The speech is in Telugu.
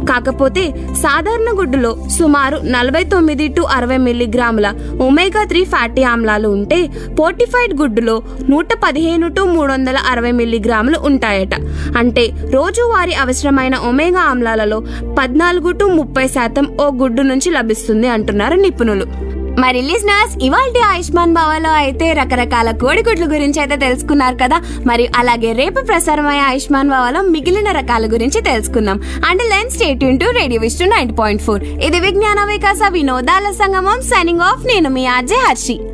కాకపోతే సాధారణ గుడ్డులో సుమారు నలభై తొమ్మిది టు అరవై మిల్లీగ్రాముల ఒమేగా త్రీ ఫ్యాటీ ఆమ్లాలు ఉంటే పోర్టిఫైడ్ గుడ్డులో నూట పదిహేను టు మూడు వందల అరవై మిల్లీగ్రాములు ఉంటాయట అంటే రోజువారీ అవసరమైన ఒమేగా ఆమ్లాలలో పద్నాలుగు టు ముప్పై శాతం ఓ గుడ్డు నుంచి లభిస్తుంది అంటున్నారు నిపుణులు మరి లిజనర్స్ ఇవాల్టి ఆయుష్మాన్ భవలో అయితే రకరకాల కోడిగుడ్ల గురించి అయితే తెలుసుకున్నారు కదా మరి అలాగే రేపు ప్రసారమయ్యే ఆయుష్మాన్ భవలో మిగిలిన రకాల గురించి తెలుసుకుందాం అండ్ లెన్ stay to radio Vishnu nine point four ఇది విజ్ఞాన వికాస వినోదాల సంగమం సైనింగ్ ఆఫ్ నేను మీ ఆర్జే హర్షి